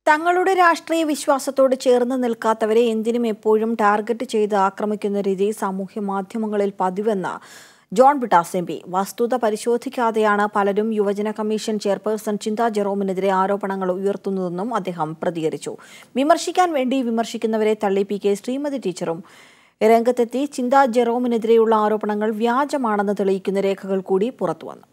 തങ്ങളുടെ രാഷ്ട്രീയ വിശ്വാസത്തോട് ചേർന്ന് നിൽക്കാത്തവരെ എന്തിനും എപ്പോഴും ടാർഗറ്റ് ചെയ്ത് ആക്രമിക്കുന്ന രീതി സാമൂഹ്യ മാധ്യമങ്ങളിൽ പതിവെന്ന് ജോൺ ബിട്ടാസ് എം പി വസ്തുത പരിശോധിക്കാതെയാണ് പലരും യുവജന കമ്മീഷൻ ചെയർപേഴ്സൺ ചിന്താ ജെറോമിനെതിരെ ആരോപണങ്ങൾ ഉയർത്തുന്നതെന്നും അദ്ദേഹം പ്രതികരിച്ചു വിമർശിക്കാൻ വേണ്ടി വിമർശിക്കുന്നവരെ തള്ളി പി കെ ശ്രീമതി ടീച്ചറും രംഗത്തെത്തി ചിന്താ ജെറോമിനെതിരെയുള്ള ആരോപണങ്ങൾ വ്യാജമാണെന്ന് തെളിയിക്കുന്ന രേഖകൾ കൂടി പുറത്തുവന്നു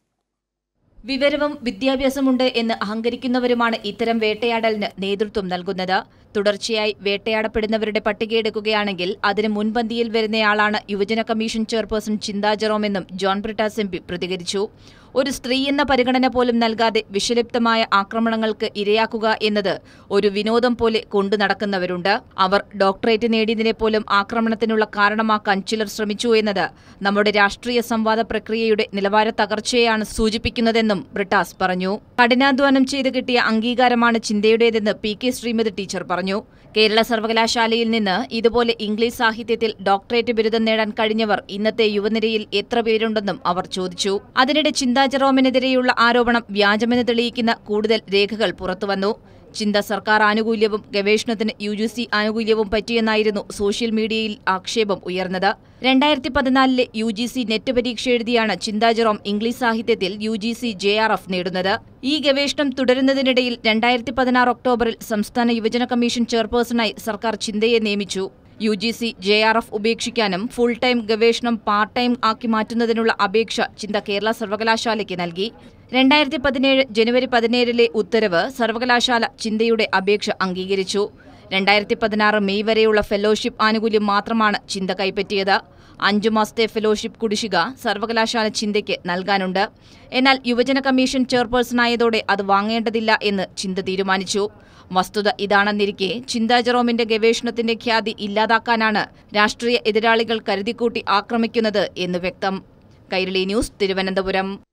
വിവരവും വിദ്യാഭ്യാസമുണ്ട് എന്ന് അഹങ്കരിക്കുന്നവരുമാണ് ഇത്തരം വേട്ടയാടലിന് നേതൃത്വം നൽകുന്നത് തുടർച്ചയായി വേട്ടയാടപ്പെടുന്നവരുടെ പട്ടികയെടുക്കുകയാണെങ്കിൽ അതിന് മുൻപന്തിയിൽ വരുന്നയാളാണ് യുവജന കമ്മീഷൻ ചെയർപേഴ്സൺ ചിന്താ ജെറോം എന്നും ജോൺ ബ്രിട്ടാസ് എം പി പ്രതികരിച്ചു ഒരു സ്ത്രീ എന്ന പരിഗണന പോലും നൽകാതെ വിഷലിപ്തമായ ആക്രമണങ്ങൾക്ക് ഇരയാക്കുക എന്നത് ഒരു വിനോദം പോലെ കൊണ്ടു നടക്കുന്നവരുണ്ട് അവർ ഡോക്ടറേറ്റ് നേടിയതിനെ പോലും ആക്രമണത്തിനുള്ള കാരണമാക്കാൻ ചിലർ ശ്രമിച്ചു എന്നത് നമ്മുടെ രാഷ്ട്രീയ സംവാദ പ്രക്രിയയുടെ നിലവാര തകർച്ചയെയാണ് സൂചിപ്പിക്കുന്നതെന്നും ബ്രിട്ടാസ് പറഞ്ഞു കഠിനാധ്വാനം ചെയ്ത് കിട്ടിയ അംഗീകാരമാണ് ചിന്തയുടേതെന്ന് പി കെ ശ്രീമതി ടീച്ചർ പറഞ്ഞു കേരള സർവകലാശാലയിൽ നിന്ന് ഇതുപോലെ ഇംഗ്ലീഷ് സാഹിത്യത്തിൽ ഡോക്ടറേറ്റ് ബിരുദം നേടാൻ കഴിഞ്ഞവർ ഇന്നത്തെ യുവനിരയിൽ എത്ര പേരുണ്ടെന്നും അവർ ചോദിച്ചു അതിനിടെ ചിന്താ ജെറോമിനെതിരെയുള്ള ആരോപണം വ്യാജമെന്ന് തെളിയിക്കുന്ന കൂടുതൽ രേഖകൾ പുറത്തുവന്നു ചിന്ത സർക്കാർ ആനുകൂല്യവും ഗവേഷണത്തിന് യു ജി സി ആനുകൂല്യവും പറ്റിയെന്നായിരുന്നു സോഷ്യൽ മീഡിയയിൽ ആക്ഷേപം ഉയർന്നത് രണ്ടായിരത്തി പതിനാലിലെ യു ജി സി നെറ്റ് പരീക്ഷ എഴുതിയാണ് ചിന്താ ജെറോം ഇംഗ്ലീഷ് സാഹിത്യത്തിൽ U G C J R F നേടുന്നത് ഈ ഗവേഷണം തുടരുന്നതിനിടയിൽ രണ്ടായിരത്തി പതിനാറ് ഒക്ടോബറിൽ സംസ്ഥാന യുവജന കമ്മീഷൻ ചെയർപേഴ്സണായി സർക്കാർ ചിന്തയെ നിയമിച്ചു U G C J R F ഉപേക്ഷിക്കാനും ഫുൾ ടൈം ഗവേഷണം പാർട്ട് ടൈം ആക്കി മാറ്റുന്നതിനുള്ള അപേക്ഷ ചിന്ത കേരള സർവകലാശാലയ്ക്ക് നൽകി രണ്ടായിരത്തി പതിനേഴ് ജനുവരി പതിനേഴിലെ ഉത്തരവ് സർവകലാശാല ചിന്തയുടെ അപേക്ഷ അംഗീകരിച്ചു രണ്ടായിരത്തി പതിനാറ് മെയ് വരെയുള്ള ഫെലോഷിപ്പ് ആനുകൂല്യം മാത്രമാണ് ചിന്ത കൈപ്പറ്റിയത് അഞ്ചു മാസത്തെ ഫെലോഷിപ്പ് കുടിശ്ശിക സർവകലാശാല ചിന്തയ്ക്ക് നൽകാനുണ്ട് എന്നാൽ യുവജന കമ്മീഷൻ ചെയർപേഴ്സണായതോടെ അത് വാങ്ങേണ്ടതില്ല എന്ന് ചിന്ത തീരുമാനിച്ചു വസ്തുത ഇതാണെന്നിരിക്കെ ചിന്താ ജെറോമിന്റെ ഗവേഷണത്തിന്റെ ഖ്യാതി ഇല്ലാതാക്കാനാണ് രാഷ്ട്രീയ എതിരാളികൾ കരുതിക്കൂട്ടി ആക്രമിക്കുന്നത് എന്ന് വ്യക്തം കൈരളി ന്യൂസ് തിരുവനന്തപുരം